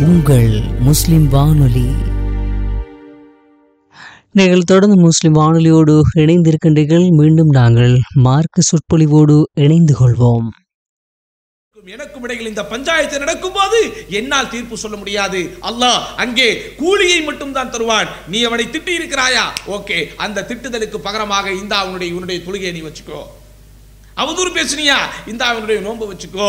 உங்கள் முஸ்லிம் வானொலி நீங்கள் தொடர்ந்து முஸ்லிம் வானொலியோடு இணைந்திருக்கின்றீர்கள் மீண்டும் நாங்கள் மார்க்க சொற்பொழிவோடு இணைந்து கொள்வோம் எனக்கும் இடையில் இந்த பஞ்சாயத்து நடக்கும் போது என்னால் தீர்ப்பு சொல்ல முடியாது அல்லாஹ் அங்கே கூலியை மட்டும் தான் தருவான் நீ அவனை திட்டி இருக்கிறாயா ஓகே அந்த திட்டுதலுக்கு பகரமாக இந்த அவனுடைய உன்னுடைய தொழுகையை நீ வச்சுக்கோ அவதூறு பேசுனியா இந்த அவனுடைய நோன்பு வச்சுக்கோ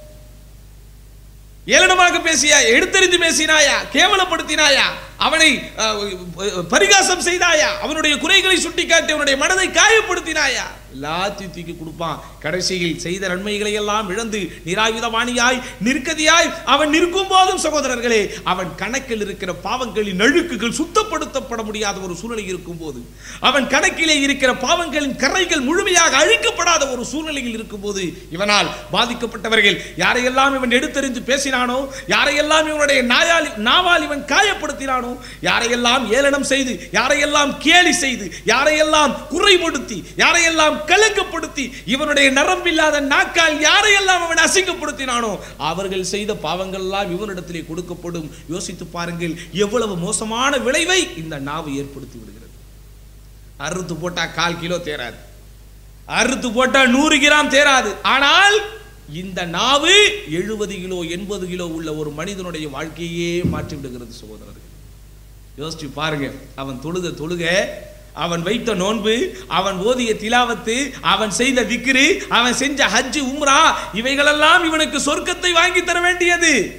ஏளனமாக பேசியா எடுத்தறிந்து பேசினாயா கேவலப்படுத்தினாயா அவனை அஹ், பரிகாசம் செய்தாயா அவனுடைய குறைகளை சுட்டிக்காட்டி அவனுடைய மனதை காயப்படுத்தினாயா எல்லாத்தையும் தூக்கி கொடுப்பான் கடைசியில் செய்த நன்மைகளை எல்லாம் இழந்து நிராயுதமானியாய் நிற்கதியாய் அவன் நிற்கும் போதும் சகோதரர்களே அவன் கணக்கில் இருக்கிற பாவங்களின் அழுக்குகள் சுத்தப்படுத்தப்பட முடியாத ஒரு சூழ்நிலை இருக்கும் போது அவன் கணக்கிலே இருக்கிற பாவங்களின் கரைகள் முழுமையாக அழிக்கப்படாத ஒரு சூழ்நிலையில் இருக்கும்போது இவனால் பாதிக்கப்பட்டவர்கள் யாரையெல்லாம் இவன் எடுத்தறிந்து பேசினானோ யாரையெல்லாம் இவனுடைய நாயால் நாவால் இவன் காயப்படுத்தினானோ யாரையெல்லாம் ஏளனம் செய்து யாரையெல்லாம் கேலி செய்து யாரையெல்லாம் குறைபடுத்தி யாரையெல்லாம் கலங்கப்படுத்தி இவனுடைய நரம்பில்லாத நாக்கால் யாரையெல்லாம் அவன் அசிங்கப்படுத்தினானோ அவர்கள் செய்த பாவங்கள் எல்லாம் இவனிடத்திலே கொடுக்கப்படும் யோசித்து பாருங்கள் எவ்வளவு மோசமான விளைவை இந்த நாவு ஏற்படுத்தி விடுகிறது அறுத்து போட்டா கால் கிலோ தேராது அறுத்து போட்டா நூறு கிராம் தேராது ஆனால் இந்த நாவு எழுபது கிலோ எண்பது கிலோ உள்ள ஒரு மனிதனுடைய வாழ்க்கையே மாற்றி விடுகிறது சகோதரர்கள் யோசிச்சு பாருங்க அவன் தொழுத தொழுக அவன் வைத்த நோன்பு அவன் ஓதிய திலாவத்து அவன் செய்த விக்ரு அவன் செஞ்ச ஹஜ்ஜு உம்ரா இவைகளெல்லாம் இவனுக்கு சொர்க்கத்தை வாங்கி தர வேண்டியது